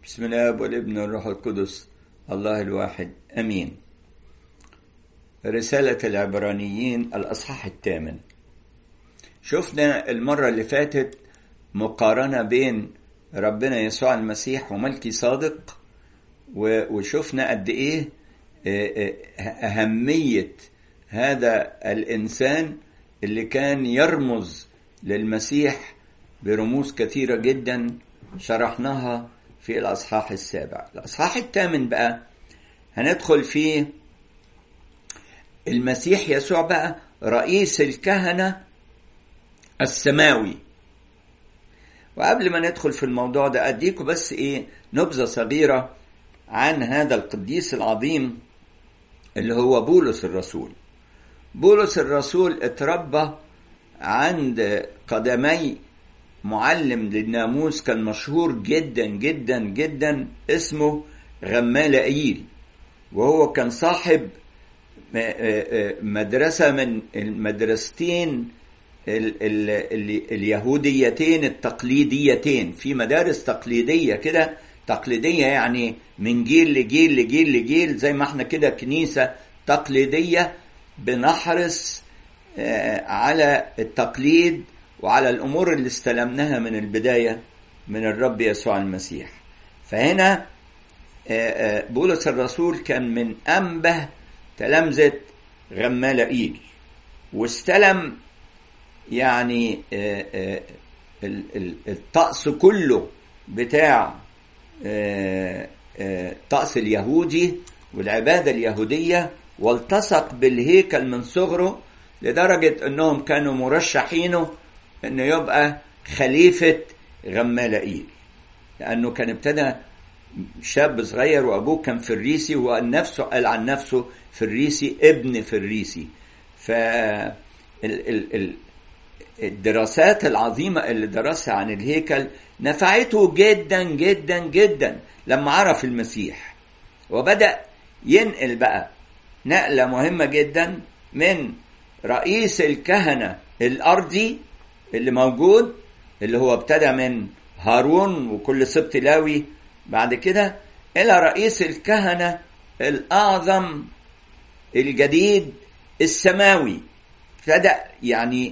بسم الله والابن والروح القدس الله الواحد امين رسالة العبرانيين الاصحاح الثامن شفنا المرة اللي فاتت مقارنة بين ربنا يسوع المسيح وملكي صادق وشفنا قد ايه اهمية هذا الانسان اللي كان يرمز للمسيح برموز كثيرة جدا شرحناها في الأصحاح السابع الأصحاح الثامن بقى هندخل فيه المسيح يسوع بقى رئيس الكهنة السماوي وقبل ما ندخل في الموضوع ده أديكم بس إيه نبذة صغيرة عن هذا القديس العظيم اللي هو بولس الرسول بولس الرسول اتربى عند قدمي معلم للناموس كان مشهور جدا جدا جدا اسمه غمالائيل وهو كان صاحب مدرسة من المدرستين ال ال ال اليهوديتين التقليديتين في مدارس تقليدية كده تقليدية يعني من جيل لجيل لجيل لجيل زي ما احنا كده كنيسة تقليدية بنحرص على التقليد وعلى الامور اللي استلمناها من البدايه من الرب يسوع المسيح فهنا بولس الرسول كان من انبه تلامذه غمالائيل واستلم يعني الطقس كله بتاع الطقس اليهودي والعباده اليهوديه والتصق بالهيكل من صغره لدرجه انهم كانوا مرشحينه انه يبقى خليفة غمالائيل لأنه كان ابتدى شاب صغير وأبوه كان فريسي وهو نفسه قال عن نفسه فريسي ابن فريسي ف الدراسات العظيمة اللي درسها عن الهيكل نفعته جدا جدا جدا لما عرف المسيح وبدأ ينقل بقى نقلة مهمة جدا من رئيس الكهنة الأرضي اللي موجود اللي هو ابتدى من هارون وكل سبط لاوي بعد كده الى رئيس الكهنه الاعظم الجديد السماوي ابتدى يعني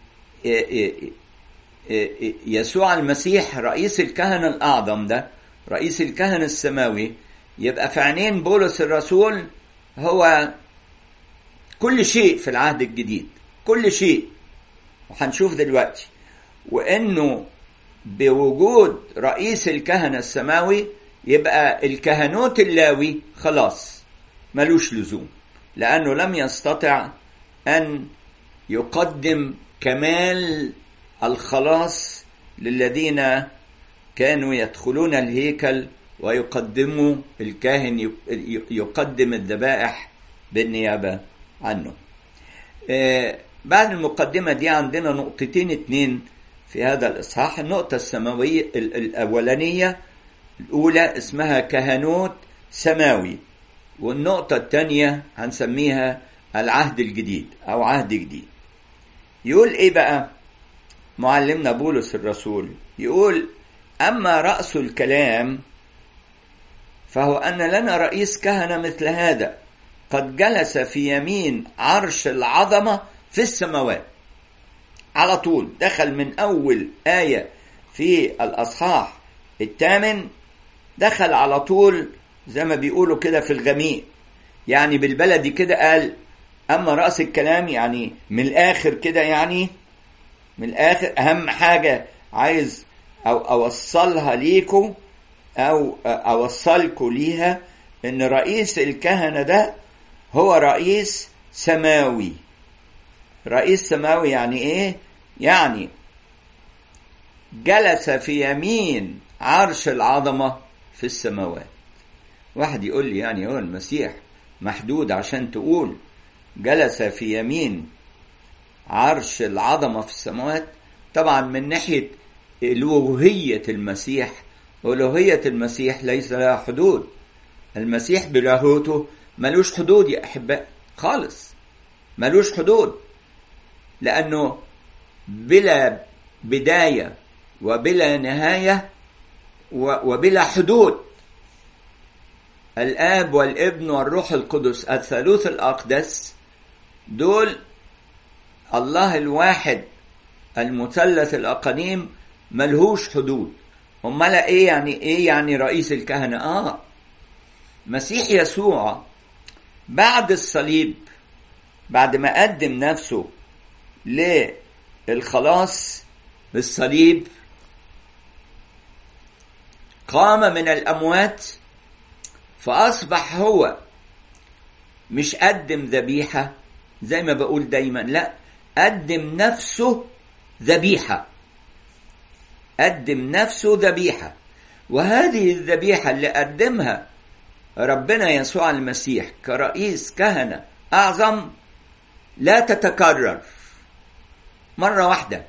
يسوع المسيح رئيس الكهنه الاعظم ده رئيس الكهنه السماوي يبقى في عينين بولس الرسول هو كل شيء في العهد الجديد كل شيء وهنشوف دلوقتي وانه بوجود رئيس الكهنة السماوي يبقى الكهنوت اللاوي خلاص ملوش لزوم لأنه لم يستطع أن يقدم كمال الخلاص للذين كانوا يدخلون الهيكل ويقدموا الكاهن يقدم الذبائح بالنيابة عنه بعد المقدمة دي عندنا نقطتين اتنين في هذا الإصحاح النقطة السماوية الأولانية الأولى اسمها كهنوت سماوي والنقطة الثانية هنسميها العهد الجديد أو عهد جديد يقول إيه بقى معلمنا بولس الرسول يقول أما رأس الكلام فهو أن لنا رئيس كهنة مثل هذا قد جلس في يمين عرش العظمه في السماوات على طول دخل من أول آية في الأصحاح الثامن دخل على طول زي ما بيقولوا كده في الغميق يعني بالبلدي كده قال أما رأس الكلام يعني من الآخر كده يعني من الآخر أهم حاجة عايز أو أوصلها ليكم أو أوصلكم ليها إن رئيس الكهنة ده هو رئيس سماوي رئيس سماوي يعني ايه يعني جلس في يمين عرش العظمه في السماوات واحد يقول لي يعني هو المسيح محدود عشان تقول جلس في يمين عرش العظمه في السماوات طبعا من ناحيه الوهيه المسيح الوهيه المسيح ليس لها حدود المسيح بلاهوته ملوش حدود يا احباء خالص ملوش حدود لأنه بلا بداية وبلا نهاية وبلا حدود الآب والابن والروح القدس الثالوث الأقدس دول الله الواحد المثلث الأقانيم ملهوش حدود أمال إيه يعني إيه يعني رئيس الكهنة آه مسيح يسوع بعد الصليب بعد ما قدم نفسه للخلاص بالصليب قام من الأموات فأصبح هو مش قدم ذبيحة زي ما بقول دايما لا قدم نفسه ذبيحة قدم نفسه ذبيحة وهذه الذبيحة اللي قدمها ربنا يسوع المسيح كرئيس كهنة أعظم لا تتكرر مرة واحدة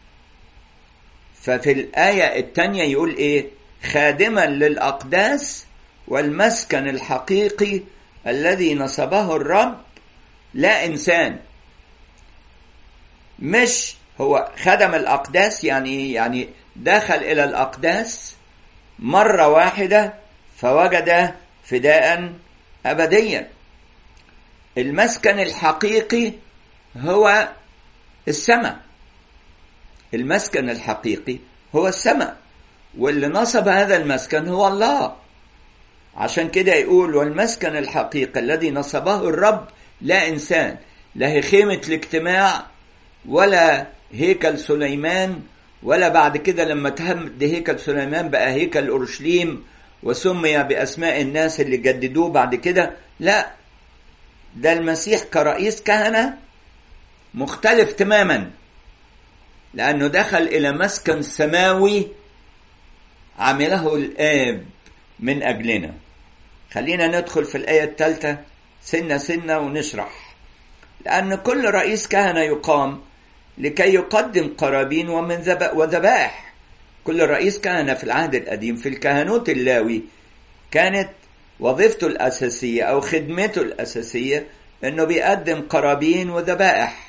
ففي الآية الثانية يقول إيه خادما للأقداس والمسكن الحقيقي الذي نصبه الرب لا إنسان مش هو خدم الأقداس يعني يعني دخل إلى الأقداس مرة واحدة فوجد فداء أبديا المسكن الحقيقي هو السماء المسكن الحقيقي هو السماء واللي نصب هذا المسكن هو الله عشان كده يقول والمسكن الحقيقي الذي نصبه الرب لا إنسان لا هي خيمة الاجتماع ولا هيكل سليمان ولا بعد كده لما تهمد هيكل سليمان بقى هيكل أورشليم وسمي بأسماء الناس اللي جددوه بعد كده لا ده المسيح كرئيس كهنة مختلف تماما لأنه دخل إلى مسكن سماوي عمله الآب من أجلنا خلينا ندخل في الآية الثالثة سنة سنة ونشرح لأن كل رئيس كهنة يقام لكي يقدم قرابين ومن وذبائح كل رئيس كهنة في العهد القديم في الكهنوت اللاوي كانت وظيفته الأساسية أو خدمته الأساسية أنه بيقدم قرابين وذبائح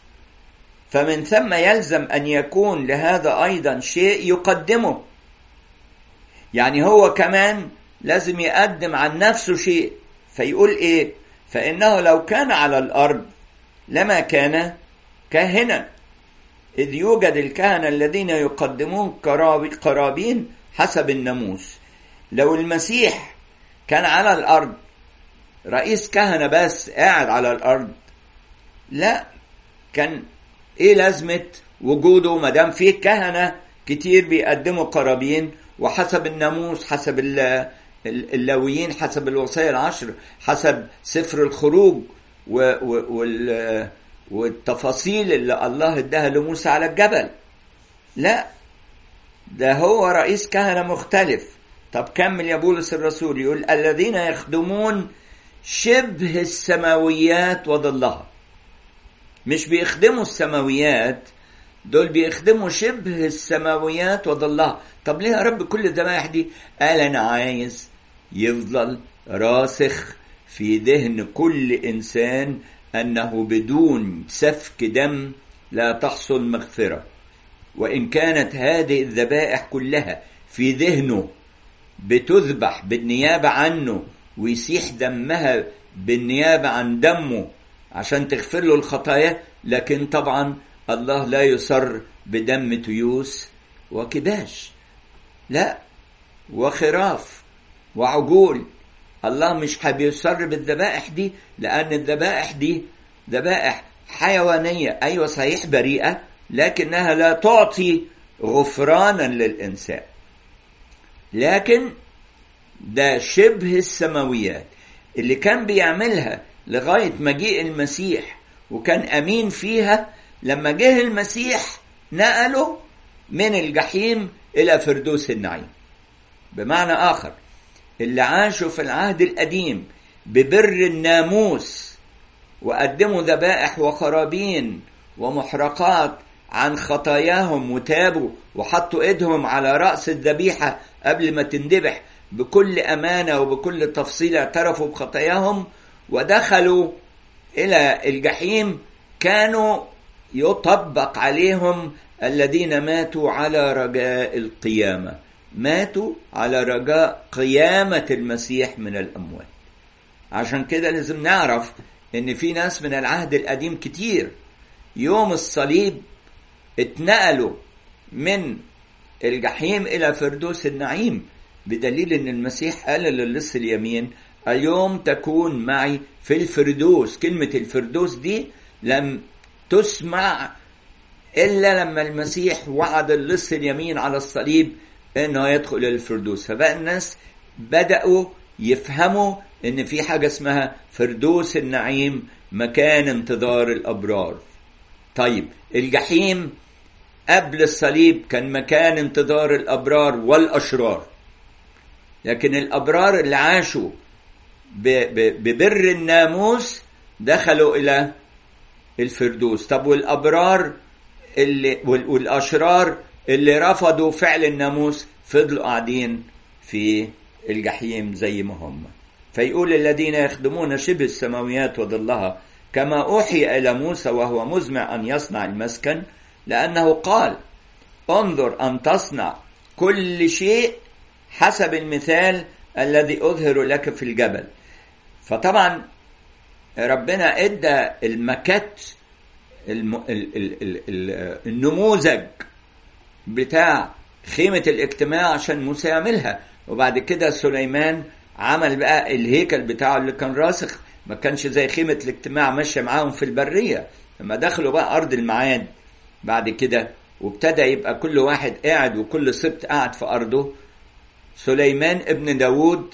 فمن ثم يلزم أن يكون لهذا أيضا شيء يقدمه يعني هو كمان لازم يقدم عن نفسه شيء فيقول إيه فإنه لو كان على الأرض لما كان كاهنا إذ يوجد الكهنة الذين يقدمون قرابين حسب الناموس لو المسيح كان على الأرض رئيس كهنة بس قاعد على الأرض لا كان إيه لازمة وجوده ما دام فيه كهنة كتير بيقدموا قرابين وحسب الناموس حسب اللاويين حسب الوصايا العشر حسب سفر الخروج وال والتفاصيل اللي الله اداها لموسى على الجبل لا ده هو رئيس كهنة مختلف طب كمل يا بولس الرسول يقول الذين يخدمون شبه السماويات وظلها مش بيخدموا السماويات دول بيخدموا شبه السماويات وظلها طب ليه يا رب كل الذبائح دي قال انا عايز يفضل راسخ في ذهن كل انسان انه بدون سفك دم لا تحصل مغفره وان كانت هذه الذبائح كلها في ذهنه بتذبح بالنيابه عنه ويسيح دمها بالنيابه عن دمه عشان تغفر له الخطايا لكن طبعا الله لا يسر بدم تيوس وكباش لا وخراف وعجول الله مش هيسر بالذبائح دي لأن الذبائح دي ذبائح حيوانية أيوة صحيح بريئة لكنها لا تعطي غفرانا للإنسان لكن ده شبه السماويات اللي كان بيعملها لغاية مجيء المسيح وكان أمين فيها لما جه المسيح نقله من الجحيم إلى فردوس النعيم بمعنى آخر اللي عاشوا في العهد القديم ببر الناموس وقدموا ذبائح وقرابين ومحرقات عن خطاياهم وتابوا وحطوا ايدهم على رأس الذبيحة قبل ما تندبح بكل أمانة وبكل تفصيل اعترفوا بخطاياهم ودخلوا إلى الجحيم كانوا يطبق عليهم الذين ماتوا على رجاء القيامة ماتوا على رجاء قيامة المسيح من الأموات عشان كده لازم نعرف إن في ناس من العهد القديم كتير يوم الصليب اتنقلوا من الجحيم إلى فردوس النعيم بدليل إن المسيح قال للص اليمين اليوم تكون معي في الفردوس كلمة الفردوس دي لم تسمع إلا لما المسيح وعد اللص اليمين على الصليب إنه يدخل الفردوس فبقى الناس بدأوا يفهموا إن في حاجة اسمها فردوس النعيم مكان انتظار الأبرار طيب الجحيم قبل الصليب كان مكان انتظار الأبرار والأشرار لكن الأبرار اللي عاشوا ببر الناموس دخلوا إلى الفردوس طب والأبرار اللي والأشرار اللي رفضوا فعل الناموس فضلوا قاعدين في الجحيم زي ما هم فيقول الذين يخدمون شبه السماويات وظلها كما أوحي إلى موسى وهو مزمع أن يصنع المسكن لأنه قال انظر أن تصنع كل شيء حسب المثال الذي أظهر لك في الجبل فطبعا ربنا ادى المكات الم... ال... ال... ال... ال... النموذج بتاع خيمة الاجتماع عشان موسى يعملها وبعد كده سليمان عمل بقى الهيكل بتاعه اللي كان راسخ ما كانش زي خيمة الاجتماع ماشية معاهم في البرية لما دخلوا بقى أرض المعاد بعد كده وابتدى يبقى كل واحد قاعد وكل سبت قاعد في أرضه سليمان ابن داود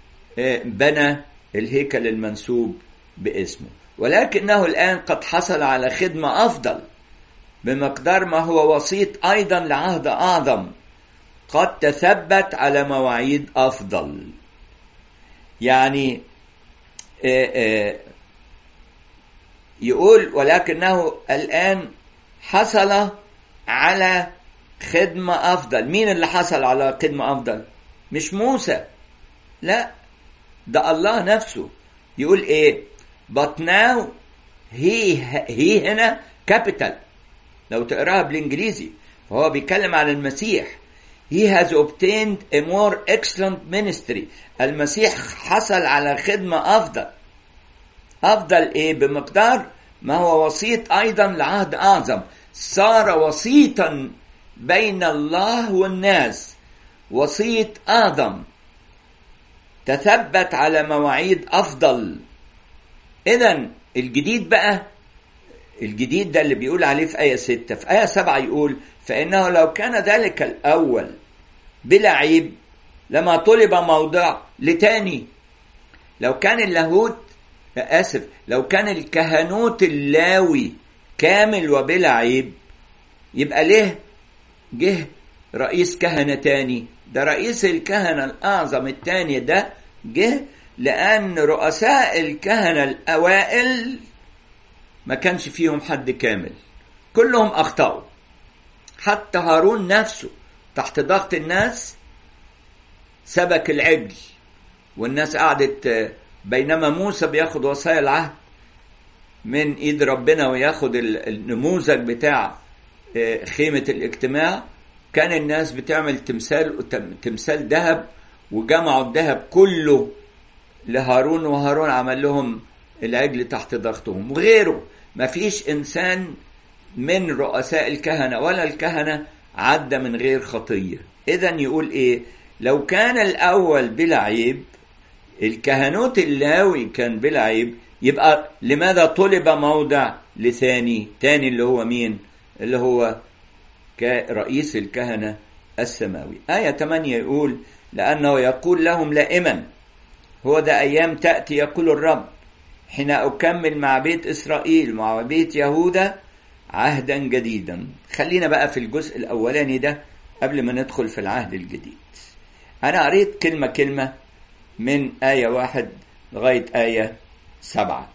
بنى الهيكل المنسوب باسمه ولكنه الآن قد حصل على خدمة أفضل بمقدار ما هو وسيط أيضا لعهد أعظم قد تثبت على مواعيد أفضل يعني يقول ولكنه الآن حصل على خدمة أفضل مين اللي حصل على خدمة أفضل مش موسى لا ده الله نفسه يقول ايه but now he he هنا capital لو تقراها بالانجليزي فهو بيتكلم عن المسيح he has obtained a more excellent ministry المسيح حصل على خدمة أفضل أفضل إيه بمقدار ما هو وسيط أيضا لعهد أعظم صار وسيطا بين الله والناس وسيط أعظم تثبت على مواعيد أفضل إذا الجديد بقى الجديد ده اللي بيقول عليه في آية ستة في آية سبعة يقول فإنه لو كان ذلك الأول بلا عيب لما طلب موضع لتاني لو كان اللاهوت آسف لو كان الكهنوت اللاوي كامل وبلا عيب يبقى ليه جه رئيس كهنة تاني ده رئيس الكهنة الأعظم التاني ده جه لأن رؤساء الكهنة الأوائل ما كانش فيهم حد كامل كلهم أخطأوا حتى هارون نفسه تحت ضغط الناس سبك العجل والناس قعدت بينما موسى بياخد وصايا العهد من ايد ربنا وياخد النموذج بتاع خيمة الاجتماع كان الناس بتعمل تمثال تمثال ذهب وجمعوا الذهب كله لهارون وهارون عمل لهم العجل تحت ضغطهم وغيره ما فيش انسان من رؤساء الكهنة ولا الكهنة عدى من غير خطية اذا يقول ايه لو كان الاول بلا عيب الكهنوت اللاوي كان بلا عيب يبقى لماذا طلب موضع لثاني تاني اللي هو مين اللي هو كرئيس الكهنة السماوي آية 8 يقول لأنه يقول لهم لائما هو ده أيام تأتي يقول الرب حين أكمل مع بيت إسرائيل مع بيت يهوذا عهدا جديدا خلينا بقى في الجزء الأولاني ده قبل ما ندخل في العهد الجديد أنا قريت كلمة كلمة من آية واحد لغاية آية سبعة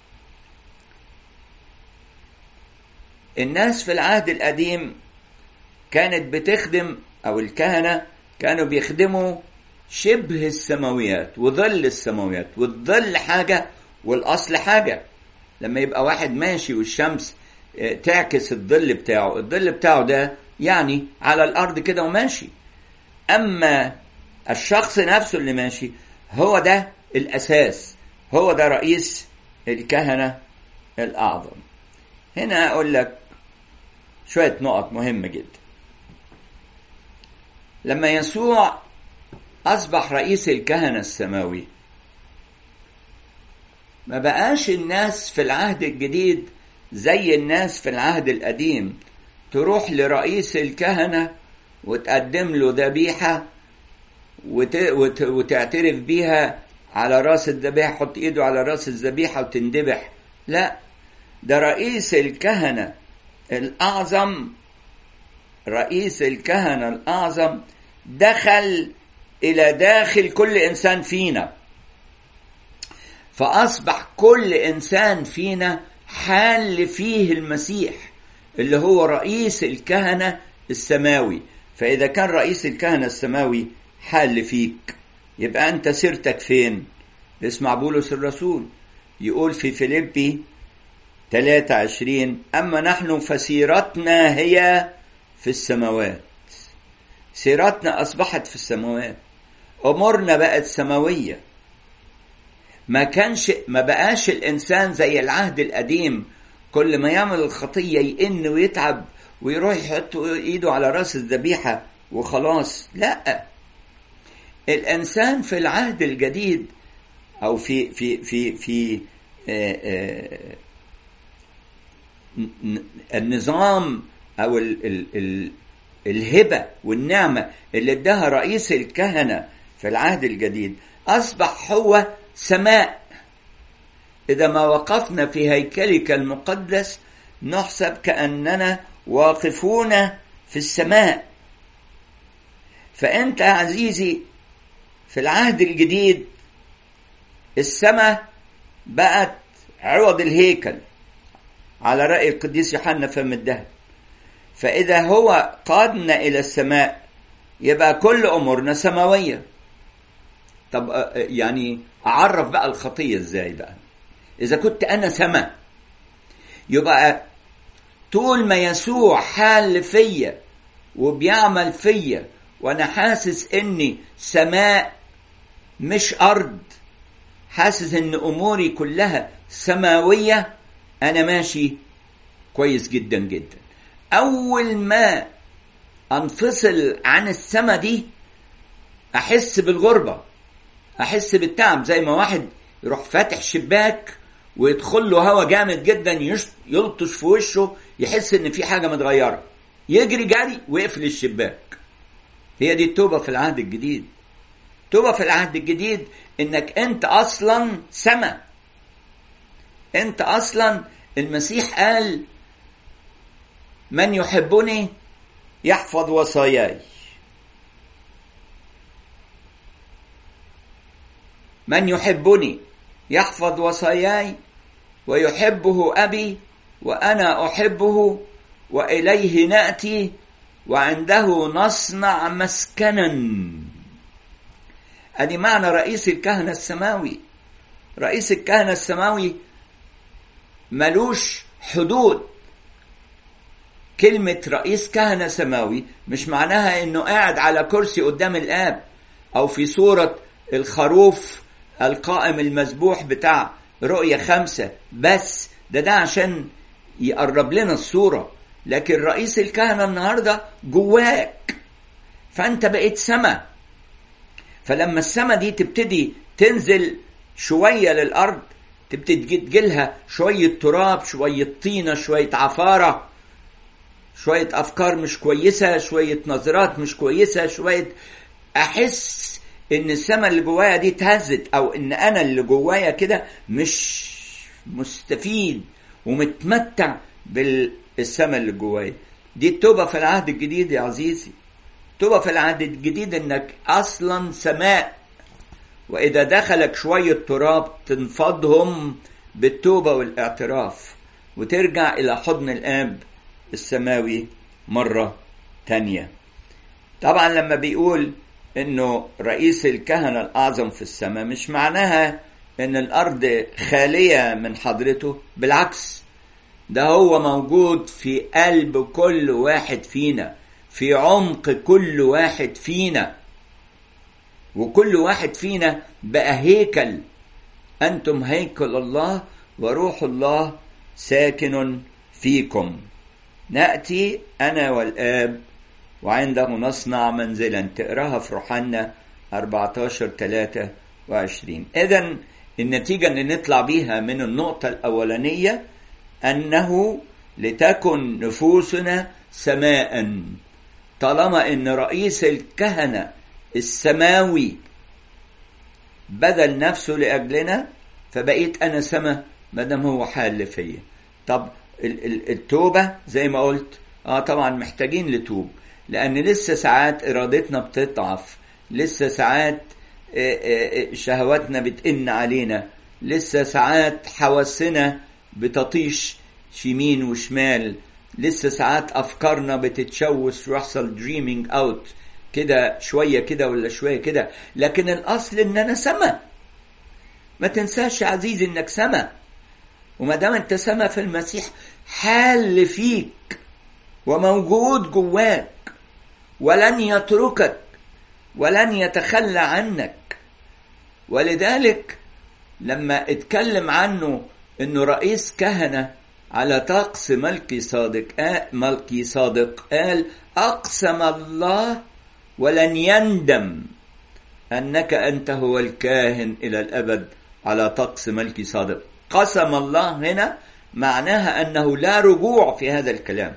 الناس في العهد القديم كانت بتخدم أو الكهنة كانوا بيخدموا شبه السماويات وظل السماويات والظل حاجة والأصل حاجة لما يبقى واحد ماشي والشمس تعكس الظل بتاعه الظل بتاعه ده يعني على الأرض كده وماشي أما الشخص نفسه اللي ماشي هو ده الأساس هو ده رئيس الكهنة الأعظم هنا أقول لك شوية نقط مهمة جدا لما يسوع أصبح رئيس الكهنة السماوي ما بقاش الناس في العهد الجديد زي الناس في العهد القديم تروح لرئيس الكهنة وتقدم له ذبيحة وت... وت... وتعترف بيها على راس الذبيحة حط ايده على راس الذبيحة وتندبح لا ده رئيس الكهنة الأعظم رئيس الكهنة الأعظم دخل إلى داخل كل إنسان فينا فأصبح كل إنسان فينا حال فيه المسيح اللي هو رئيس الكهنة السماوي فإذا كان رئيس الكهنة السماوي حال فيك يبقى أنت سيرتك فين اسمع بولس الرسول يقول في فيليبي 23 أما نحن فسيرتنا هي في السماوات سيرتنا أصبحت في السماوات أمورنا بقت سماوية ما كانش ما بقاش الإنسان زي العهد القديم كل ما يعمل الخطية يئن ويتعب ويروح يحط إيده على رأس الذبيحة وخلاص لا الإنسان في العهد الجديد أو في في في في آآ آآ النظام أو ال ال ال الهبة والنعمة اللي اداها رئيس الكهنة في العهد الجديد أصبح هو سماء إذا ما وقفنا في هيكلك المقدس نحسب كأننا واقفون في السماء فأنت يا عزيزي في العهد الجديد السماء بقت عوض الهيكل على رأي القديس يوحنا فم الدهب فإذا هو قادنا إلى السماء يبقى كل أمورنا سماوية طب يعني أعرف بقى الخطية إزاي بقى إذا كنت أنا سماء يبقى طول ما يسوع حال فيا وبيعمل فيا وأنا حاسس إني سماء مش أرض حاسس إن أموري كلها سماوية أنا ماشي كويس جدا جدا أول ما أنفصل عن السما دي أحس بالغربة أحس بالتعب زي ما واحد يروح فاتح شباك ويدخل له هوا جامد جدا يلطش في وشه يحس إن في حاجة متغيرة يجري جري ويقفل الشباك هي دي التوبة في العهد الجديد توبة في العهد الجديد إنك أنت أصلا سما أنت أصلا المسيح قال من يحبني يحفظ وصاياي من يحبني يحفظ وصاياي ويحبه ابي وانا احبه واليه ناتي وعنده نصنع مسكنا ادي معنى رئيس الكهنه السماوي رئيس الكهنه السماوي ملوش حدود كلمة رئيس كهنة سماوي مش معناها انه قاعد على كرسي قدام الاب او في صورة الخروف القائم المذبوح بتاع رؤية خمسة بس ده ده عشان يقرب لنا الصورة لكن رئيس الكهنة النهاردة جواك فانت بقيت سما فلما السما دي تبتدي تنزل شوية للأرض تبتدي تجيلها شوية تراب شوية طينة شوية عفارة شوية أفكار مش كويسة شوية نظرات مش كويسة شوية أحس إن السماء اللي جوايا دي اتهزت أو إن أنا اللي جوايا كده مش مستفيد ومتمتع بالسماء اللي جوايا دي التوبة في العهد الجديد يا عزيزي التوبة في العهد الجديد إنك أصلا سماء وإذا دخلك شوية تراب تنفضهم بالتوبة والاعتراف وترجع إلى حضن الآب السماوي مرة تانية طبعا لما بيقول انه رئيس الكهنة الاعظم في السماء مش معناها ان الارض خالية من حضرته بالعكس ده هو موجود في قلب كل واحد فينا في عمق كل واحد فينا وكل واحد فينا بقى هيكل أنتم هيكل الله وروح الله ساكن فيكم نأتي أنا والآب وعنده نصنع منزلا تقراها في روحنا 14 23 إذا النتيجة اللي نطلع بيها من النقطة الأولانية أنه لتكن نفوسنا سماء طالما ان رئيس الكهنه السماوي بذل نفسه لاجلنا فبقيت انا سما ما دام هو حال فيا طب التوبه زي ما قلت اه طبعا محتاجين لتوب لان لسه ساعات ارادتنا بتضعف لسه ساعات شهواتنا بتئن علينا لسه ساعات حواسنا بتطيش يمين وشمال لسه ساعات افكارنا بتتشوش ويحصل دريمينج اوت كده شويه كده ولا شويه كده لكن الاصل ان انا سما ما تنساش يا عزيزي انك سما وما دام انت سما في المسيح حال فيك وموجود جواك ولن يتركك ولن يتخلى عنك ولذلك لما اتكلم عنه انه رئيس كهنه على طقس ملكي صادق آه ملكي صادق قال أقسم الله ولن يندم أنك أنت هو الكاهن إلى الأبد على طقس ملكي صادق قسم الله هنا معناها أنه لا رجوع في هذا الكلام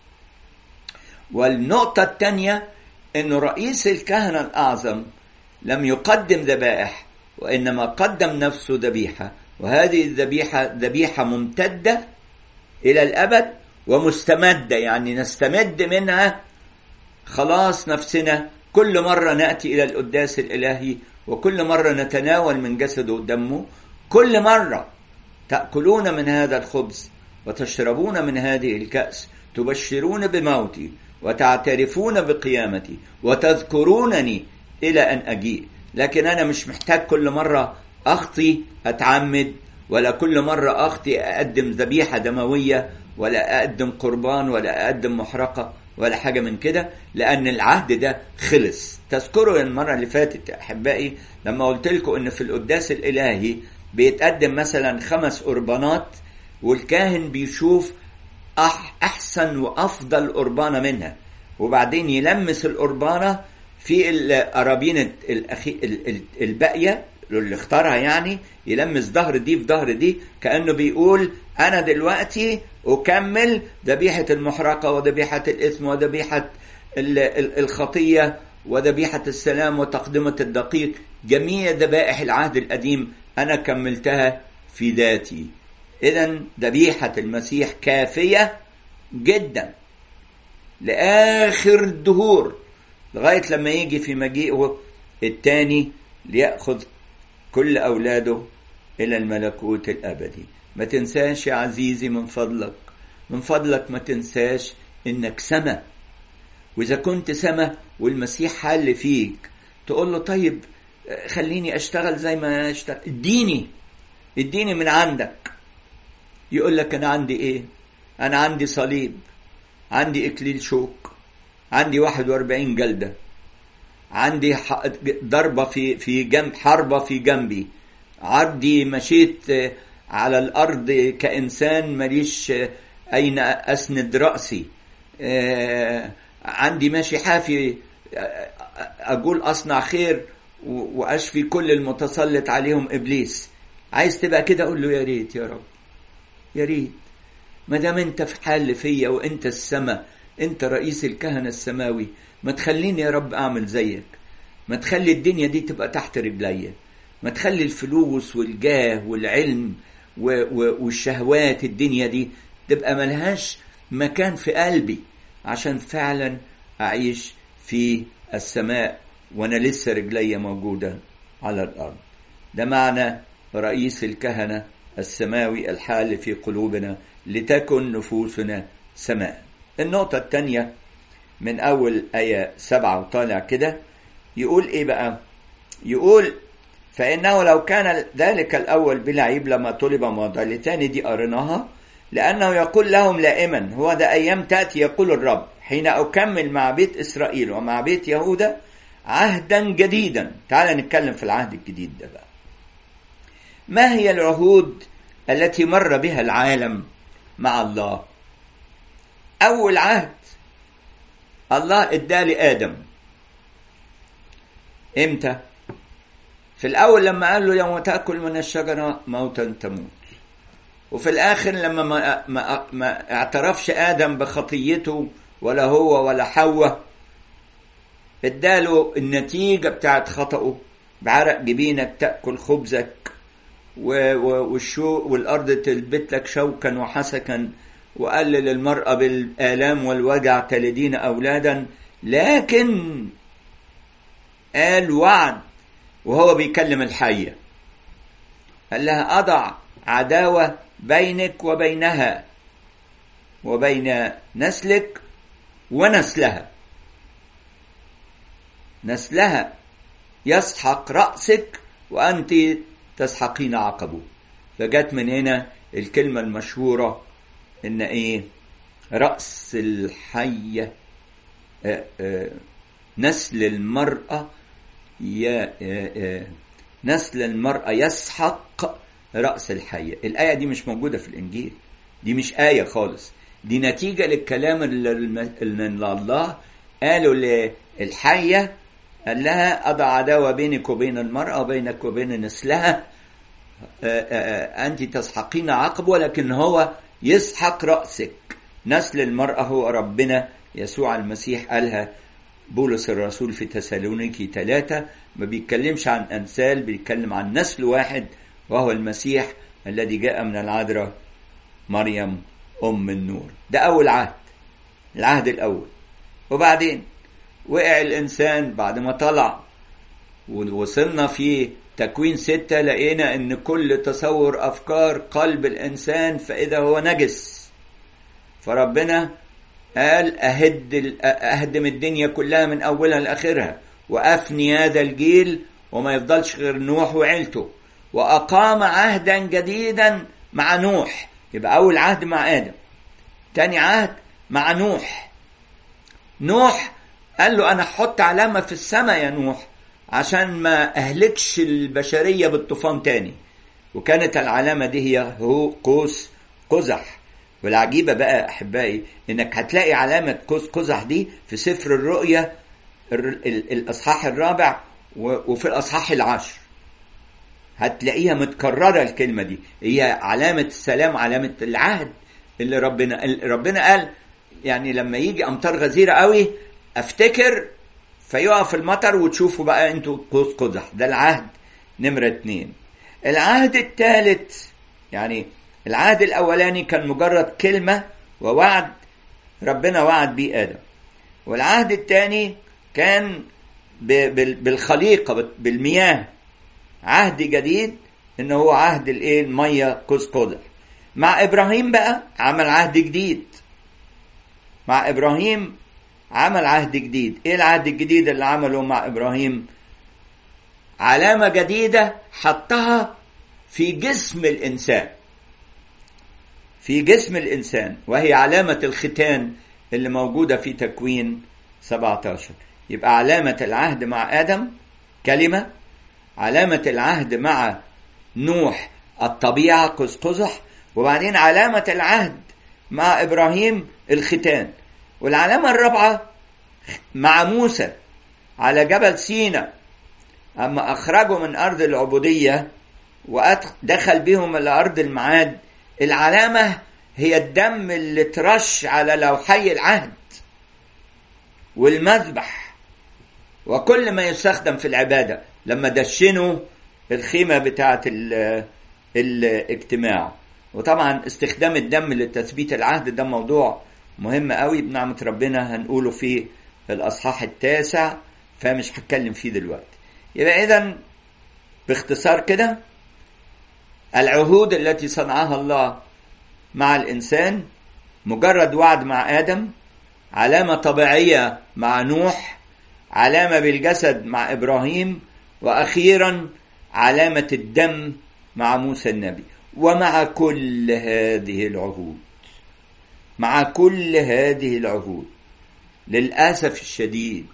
والنقطة الثانية أن رئيس الكهنة الأعظم لم يقدم ذبائح وإنما قدم نفسه ذبيحة وهذه الذبيحة ذبيحة ممتدة إلى الأبد ومستمدة يعني نستمد منها خلاص نفسنا كل مرة نأتي إلى القداس الإلهي وكل مرة نتناول من جسده ودمه كل مرة تأكلون من هذا الخبز وتشربون من هذه الكأس تبشرون بموتي وتعترفون بقيامتي وتذكرونني إلى أن أجيء لكن أنا مش محتاج كل مرة أخطي أتعمد ولا كل مرة أخطي أقدم ذبيحة دموية ولا أقدم قربان ولا أقدم محرقة ولا حاجة من كده لأن العهد ده خلص تذكروا المرة اللي فاتت يا أحبائي لما قلت لكم إن في القداس الإلهي بيتقدم مثلا خمس قربانات والكاهن بيشوف أح أحسن وأفضل قربانة منها وبعدين يلمس القربانة في القرابين الأخي الباقية اللي اختارها يعني يلمس ظهر دي في ظهر دي كأنه بيقول أنا دلوقتي أكمل ذبيحة المحرقة وذبيحة الإثم وذبيحة الخطية وذبيحة السلام وتقدمة الدقيق جميع ذبائح العهد القديم أنا كملتها في ذاتي إذا ذبيحة المسيح كافية جدا لآخر الدهور لغاية لما يجي في مجيئه الثاني ليأخذ كل أولاده إلى الملكوت الأبدي ما تنساش يا عزيزي من فضلك من فضلك ما تنساش إنك سما وإذا كنت سما والمسيح حل فيك تقول له طيب خليني أشتغل زي ما أشتغل اديني اديني من عندك يقول لك أنا عندي إيه أنا عندي صليب عندي إكليل شوك عندي 41 جلدة عندي ضربة في في جنب حربة في جنبي عندي مشيت على الأرض كإنسان ماليش أين أسند رأسي عندي ماشي حافي أقول أصنع خير وأشفي كل المتسلط عليهم إبليس عايز تبقى كده أقول له يا ريت يا رب يا ريت ما دام أنت في حال فيا وأنت السما أنت رئيس الكهنة السماوي ما تخليني يا رب أعمل زيك ما تخلي الدنيا دي تبقى تحت رجليا ما تخلي الفلوس والجاه والعلم والشهوات الدنيا دي تبقى ملهاش مكان في قلبي عشان فعلا أعيش في السماء وأنا لسه رجليا موجودة على الأرض ده معنى رئيس الكهنة السماوي الحال في قلوبنا لتكن نفوسنا سماء النقطة الثانية من أول آية سبعة وطالع كده يقول إيه بقى؟ يقول فإنه لو كان ذلك الأول بلا عيب لما طلب معضلتان دي قريناها لأنه يقول لهم لائما هو ده أيام تأتي يقول الرب حين أكمل مع بيت إسرائيل ومع بيت يهوذا عهدا جديدا تعال نتكلم في العهد الجديد ده بقى ما هي العهود التي مر بها العالم مع الله اول عهد الله ادى لادم امتى في الاول لما قال له يوم تاكل من الشجره موتا تموت وفي الاخر لما ما, ما, ما اعترفش ادم بخطيته ولا هو ولا حواء اداله النتيجه بتاعت خطأه بعرق جبينك تاكل خبزك والشوق والارض تلبت لك شوكا وحسكا وقلل المرأة بالآلام والوجع تلدين أولادا لكن قال وعد وهو بيكلم الحية قال لها أضع عداوة بينك وبينها وبين نسلك ونسلها نسلها يسحق رأسك وأنت تسحقين عقبه فجت من هنا الكلمة المشهورة إن إيه رأس الحية آآ آآ نسل المرأة يا آآ نسل المرأة يسحق رأس الحية الآية دي مش موجودة في الإنجيل دي مش آية خالص دي نتيجة للكلام اللي الله قالوا للحية قال لها أضع عداوة بينك وبين المرأة وبينك وبين نسلها أنت تسحقين عقب ولكن هو يسحق رأسك نسل المرأة هو ربنا يسوع المسيح قالها بولس الرسول في تسالونيكي ثلاثة ما بيتكلمش عن أمثال بيتكلم عن نسل واحد وهو المسيح الذي جاء من العذراء مريم أم النور ده أول عهد العهد الأول وبعدين وقع الإنسان بعد ما طلع ووصلنا في تكوين ستة لقينا إن كل تصور أفكار قلب الإنسان فإذا هو نجس فربنا قال أهد أهدم الدنيا كلها من أولها لآخرها وأفني هذا الجيل وما يفضلش غير نوح وعيلته وأقام عهدا جديدا مع نوح يبقى أول عهد مع آدم تاني عهد مع نوح نوح قال له أنا هحط علامة في السماء يا نوح عشان ما أهلكش البشرية بالطوفان تاني وكانت العلامة دي هي هو قوس قزح والعجيبة بقى أحبائي إنك هتلاقي علامة قوس قزح دي في سفر الرؤيا الأصحاح الرابع وفي الأصحاح العشر هتلاقيها متكررة الكلمة دي هي علامة السلام علامة العهد اللي ربنا ربنا قال يعني لما يجي أمطار غزيرة قوي أفتكر فيقف المطر وتشوفوا بقى انتوا قوس قزح ده العهد نمرة اتنين العهد الثالث يعني العهد الأولاني كان مجرد كلمة ووعد ربنا وعد بيه آدم والعهد الثاني كان بالخليقة بالمياه عهد جديد ان هو عهد الايه الميه قوس قزح مع ابراهيم بقى عمل عهد جديد مع ابراهيم عمل عهد جديد ايه العهد الجديد اللي عمله مع ابراهيم علامه جديده حطها في جسم الانسان في جسم الانسان وهي علامه الختان اللي موجوده في تكوين 17 يبقى علامه العهد مع ادم كلمه علامه العهد مع نوح الطبيعه قوس قزح وبعدين علامه العهد مع ابراهيم الختان والعلامة الرابعة مع موسى على جبل سينا أما أخرجوا من أرض العبودية ودخل بهم إلى أرض المعاد العلامة هي الدم اللي ترش على لوحي العهد والمذبح وكل ما يستخدم في العبادة لما دشنوا الخيمة بتاعة الاجتماع وطبعا استخدام الدم لتثبيت العهد ده موضوع مهم قوي بنعمة ربنا هنقوله في الأصحاح التاسع فمش هتكلم فيه دلوقتي يبقى إذا باختصار كده العهود التي صنعها الله مع الإنسان مجرد وعد مع آدم علامة طبيعية مع نوح علامة بالجسد مع إبراهيم وأخيرا علامة الدم مع موسى النبي ومع كل هذه العهود مع كل هذه العهود للأسف الشديد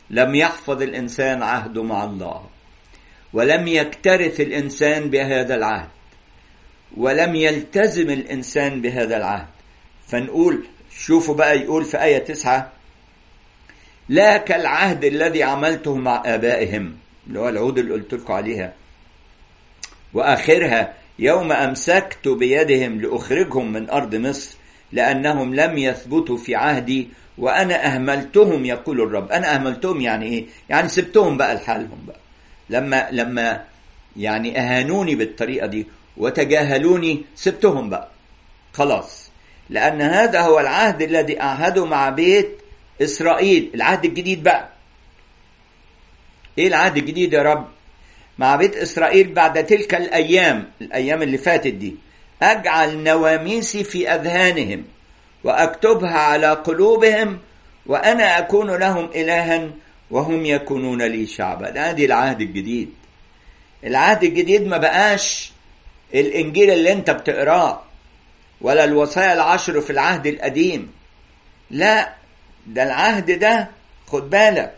لم يحفظ الإنسان عهده مع الله ولم يكترث الإنسان بهذا العهد ولم يلتزم الإنسان بهذا العهد فنقول شوفوا بقى يقول في آية تسعة لا كالعهد الذي عملته مع آبائهم اللي هو العهود اللي قلت لكم عليها وآخرها يوم أمسكت بيدهم لأخرجهم من أرض مصر لأنهم لم يثبتوا في عهدي وأنا أهملتهم يقول الرب أنا أهملتهم يعني إيه؟ يعني سبتهم بقى لحالهم بقى لما لما يعني أهانوني بالطريقة دي وتجاهلوني سبتهم بقى خلاص لأن هذا هو العهد الذي أعهده مع بيت إسرائيل العهد الجديد بقى إيه العهد الجديد يا رب مع بيت إسرائيل بعد تلك الأيام الأيام اللي فاتت دي أجعل نواميسي في أذهانهم وأكتبها على قلوبهم وأنا أكون لهم إلها وهم يكونون لي شعبا هذه العهد الجديد العهد الجديد ما بقاش الإنجيل اللي أنت بتقراه ولا الوصايا العشر في العهد القديم لا ده العهد ده خد بالك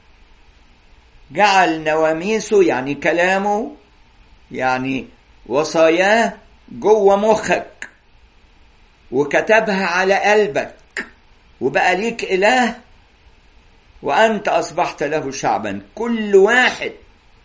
جعل نواميسه يعني كلامه يعني وصاياه جوه مخك وكتبها على قلبك وبقى ليك إله وأنت أصبحت له شعبا كل واحد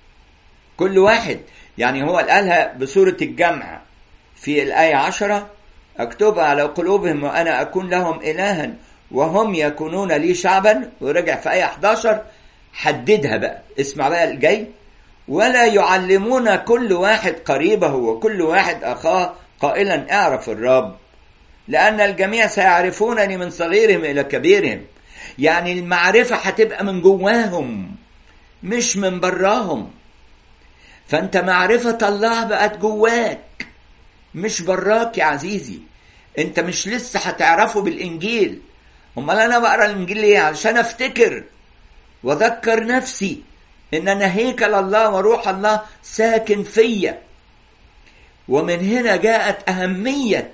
كل واحد يعني هو قالها بصورة الجمع في الآية عشرة أكتبها على قلوبهم وأنا أكون لهم إلها وهم يكونون لي شعبا ورجع في آية 11 حددها بقى اسمع بقى الجاي ولا يعلمون كل واحد قريبه وكل واحد أخاه قائلا اعرف الرب لأن الجميع سيعرفونني من صغيرهم إلى كبيرهم يعني المعرفة هتبقى من جواهم مش من براهم فأنت معرفة الله بقت جواك مش براك يا عزيزي أنت مش لسه هتعرفه بالإنجيل أمال أنا بقرا الإنجيل ليه علشان أفتكر وأذكر نفسي إن أنا هيكل الله وروح الله ساكن فيا ومن هنا جاءت أهمية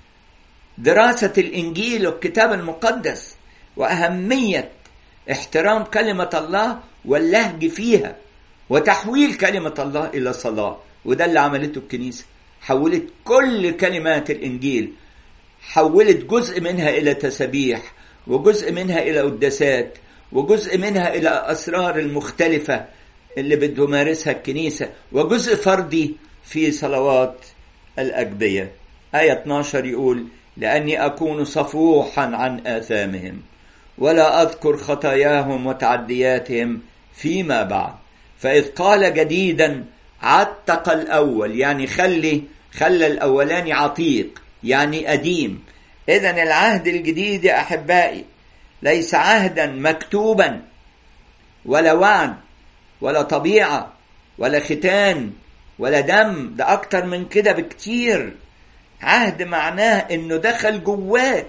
دراسة الإنجيل والكتاب المقدس وأهمية احترام كلمة الله واللهج فيها وتحويل كلمة الله إلى صلاة وده اللي عملته الكنيسة حولت كل كلمات الإنجيل حولت جزء منها إلى تسابيح وجزء منها إلى قداسات وجزء منها إلى أسرار المختلفة اللي بتمارسها الكنيسة وجزء فردي في صلوات الأجبية آية 12 يقول لأني أكون صفوحا عن آثامهم ولا أذكر خطاياهم وتعدياتهم فيما بعد فإذ قال جديدا عتق الأول يعني خلي خلى الأولاني عتيق يعني قديم إذا العهد الجديد يا أحبائي ليس عهدا مكتوبا ولا وعد ولا طبيعة ولا ختان ولا دم ده أكتر من كده بكتير عهد معناه إنه دخل جواك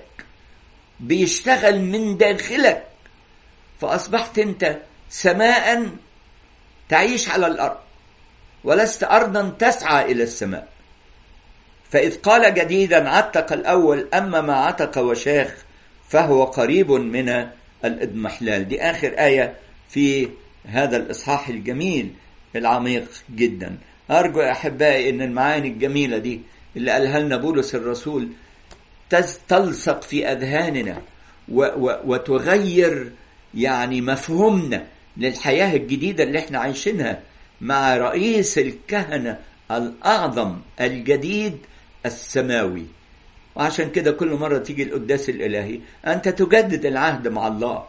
بيشتغل من داخلك فأصبحت أنت سماء تعيش على الأرض ولست أرضا تسعى إلى السماء فإذ قال جديدا عتق الأول أما ما عتق وشاخ فهو قريب من الإضمحلال دي آخر آية في هذا الإصحاح الجميل العميق جدا أرجو يا أحبائي أن المعاني الجميلة دي اللي قالها لنا بولس الرسول تلصق في أذهاننا و و وتغير يعني مفهومنا للحياة الجديدة اللي احنا عايشينها مع رئيس الكهنة الأعظم الجديد السماوي وعشان كده كل مرة تيجي القداس الإلهي أنت تجدد العهد مع الله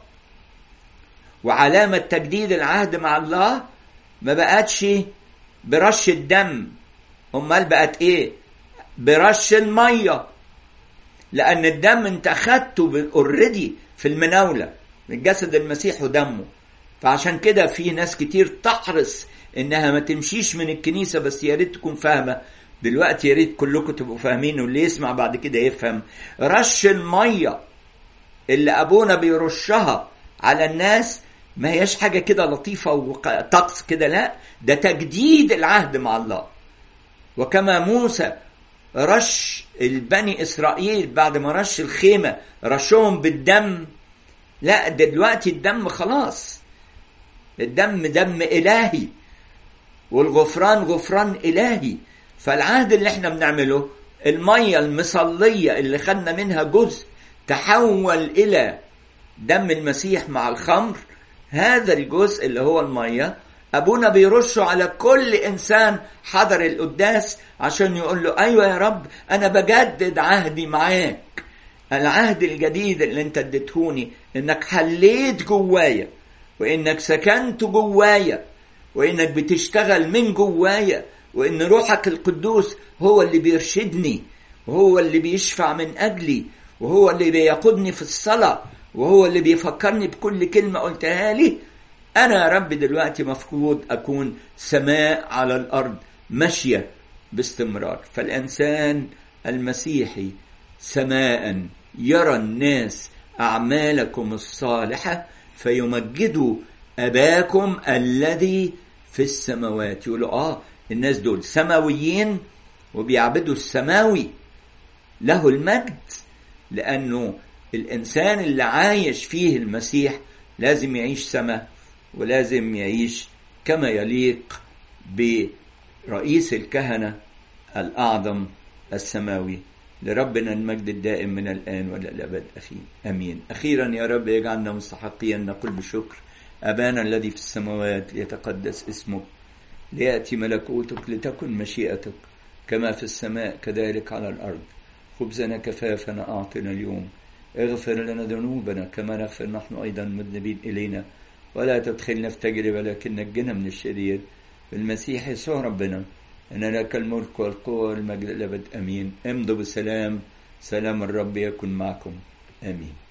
وعلامة تجديد العهد مع الله ما بقتش برش الدم أمال بقت إيه برش المية لأن الدم أنت أخدته اوريدي في المناولة من جسد المسيح ودمه فعشان كده في ناس كتير تحرص انها ما تمشيش من الكنيسه بس يا ريت تكون فاهمه دلوقتي يا ريت كلكم تبقوا فاهمين واللي يسمع بعد كده يفهم رش الميه اللي ابونا بيرشها على الناس ما هياش حاجه كده لطيفه وطقس كده لا ده تجديد العهد مع الله وكما موسى رش البني اسرائيل بعد ما رش الخيمه رشهم بالدم لا دلوقتي الدم خلاص الدم دم إلهي والغفران غفران إلهي فالعهد اللي احنا بنعمله المية المصلية اللي خدنا منها جزء تحول إلى دم المسيح مع الخمر هذا الجزء اللي هو المية أبونا بيرشه على كل إنسان حضر القداس عشان يقول له أيوة يا رب أنا بجدد عهدي معاك العهد الجديد اللي انت اديتهوني انك حليت جوايا وانك سكنت جوايا وانك بتشتغل من جوايا وان روحك القدوس هو اللي بيرشدني وهو اللي بيشفع من اجلي وهو اللي بيقودني في الصلاه وهو اللي بيفكرني بكل كلمه قلتها لي انا يا رب دلوقتي مفروض اكون سماء على الارض ماشيه باستمرار فالانسان المسيحي سماء يرى الناس اعمالكم الصالحه فيمجدوا اباكم الذي في السماوات يقولوا اه الناس دول سماويين وبيعبدوا السماوي له المجد لانه الانسان اللي عايش فيه المسيح لازم يعيش سما ولازم يعيش كما يليق برئيس الكهنه الاعظم السماوي لربنا المجد الدائم من الآن وإلى الأبد أخير أمين أخيرا يا رب يجعلنا مستحقين نقول بشكر أبانا الذي في السماوات ليتقدس اسمك ليأتي ملكوتك لتكن مشيئتك كما في السماء كذلك على الأرض خبزنا كفافنا أعطنا اليوم اغفر لنا ذنوبنا كما نغفر نحن أيضا مذنبين إلينا ولا تدخلنا في تجربة لكن نجنا من الشرير بالمسيح يسوع ربنا أن لك الملك والقوة والمجد الأبد أمين امضوا بسلام سلام الرب يكن معكم آمين